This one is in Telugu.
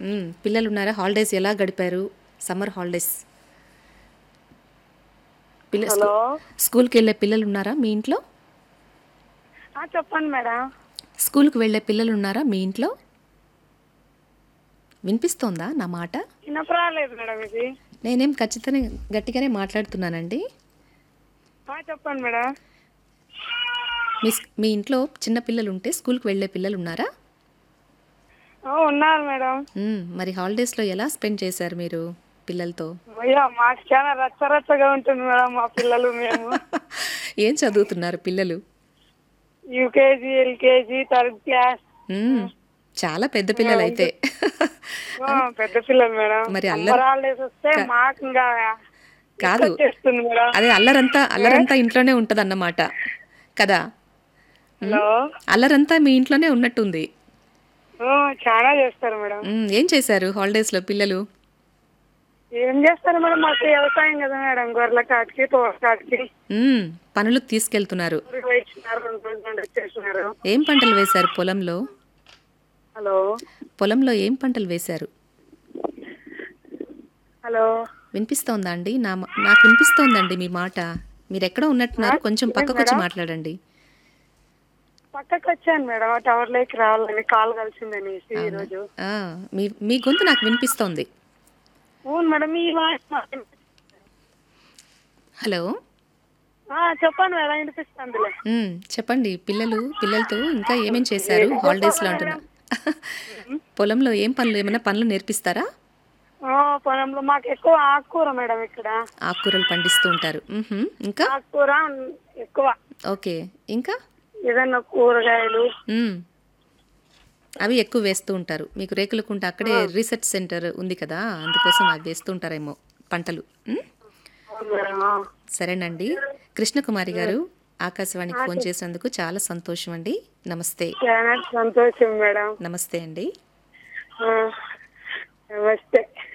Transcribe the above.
మ్మ్. పిల్లలు ఉన్నారా హాలిడేస్ ఎలా గడిపారు సమ్మర్ హాలిడేస్ పిల్ల హలో స్కూల్కి వెళ్ళే పిల్లలు ఉన్నారా మీ ఇంట్లో ఆ, చెప్పండి మేడం స్కూల్కి వెళ్ళే పిల్లలు ఉన్నారా మీ ఇంట్లో వినిపిస్తోందా నా మాట వినపరాలేదు మేడం ఇది నేనేం ఖచ్చితంగా గట్టిగానే మాట్లాడుతున్నానండి ఆ, చెప్పండి మేడం మీ స్- మీ ఇంట్లో చిన్న పిల్లలు ఉంటే స్కూల్కి వెళ్ళే పిల్లలు ఉన్నారా ఆ, ఉన్నారు మేడం మ్మ్. మరి హాలిడేస్లో ఎలా స్పెండ్ చేశారు మీరు పిల్లలతో అయ్యా మాకు చాలా రచ్చ రచ్చగా ఉంటుంది మేడం మా పిల్లలు మేము ఏం చదువుతున్నారు పిల్లలు యూకేజీ ఎల్కేజీ థర్డ్ క్లాస్ మ్మ్. చాలా పెద్ద పిల్లలు అయితే ఆ, పెద్ద పిల్లలు మేడం మరి అల్లరి- సమ్మర్ హాలిడేస్ వస్తే మాకు ఇంకా కాదు చేస్తుంది మేడం అదే అల్లరంతా అల్లరంతా ఇంట్లోనే ఉంటదన్నమాట కదా హలో అల్లరంతా మీ ఇంట్లోనే ఉన్నట్టుంది ఆ, చాలా చేస్తారు మేడం మ్మ్. ఏం చేశారు హాలిడేస్లో పిల్లలు ఏం చేస్తారు మేడం మాకు వ్యవసాయం కదా మేడం గొర్రెల కాటికి తోట కాటికి మ్మ్. పనులకు తీసుకెళ్తున్నారు ఊరికి వేసినారు రెండు రోజులు నుండి వచ్చేసినారు ఏం పంటలు వేశారు పొలంలో హలో పొలంలో ఏం పంటలు వేశారు హలో వినిపిస్తోందా అండి నా మా- నాకు వినిపిస్తోందండి మీ మాట మీరు ఎక్కడ ఉన్నట్టున్నారు కొంచెం పక్కకు వచ్చి మాట్లాడండి పక్కకు వచ్చాను మేడం ఆ టవర్ లోకి రావాలని కాల్ కలిసిందనేసి ఈ రోజు ఆ, మీ మీ గొంతు నాకు వినిపిస్తోంది అవును మేడం మీ వాయిస్ మాకు- హలో ఆ, చెప్పండి మేడం వినిపిస్తుందిలే మ్మ్. చెప్పండి పిల్లలు పిల్లలతో ఇంకా ఏమేం చేశారు హాలిడేస్లో అంటున్నా పొలంలో ఏం పనులు ఏమైనా పనులు నేర్పిస్తారా ఆ, పొలంలో మాకు ఎక్కువ ఆకుకూర మేడం ఇక్కడ ఆకుకూరలు పండిస్తూ ఉంటారు మ్మ్హ్మ్. ఇంకా ఆకుకూర ఎక్కువ ఓకే ఇంకా ఏదన్నా కూరగాయలు మ్మ్. అవి ఎక్కువ వేస్తూ ఉంటారు మీకు రేకులకుంట అక్కడే రీసెర్చ్ సెంటర్ ఉంది కదా అందుకోసం అవి వేస్తూ ఉంటారేమో పంటలు మ్మ్? అవును మేడం ఆ. సరేనండి కృష్ణకుమారి గారు ఆకాశవాణికి ఫోన్ చేసినందుకు చాలా సంతోషం అండి నమస్తే చాలా సంతోషం మేడం నమస్తే అండి ఆ, నమస్తే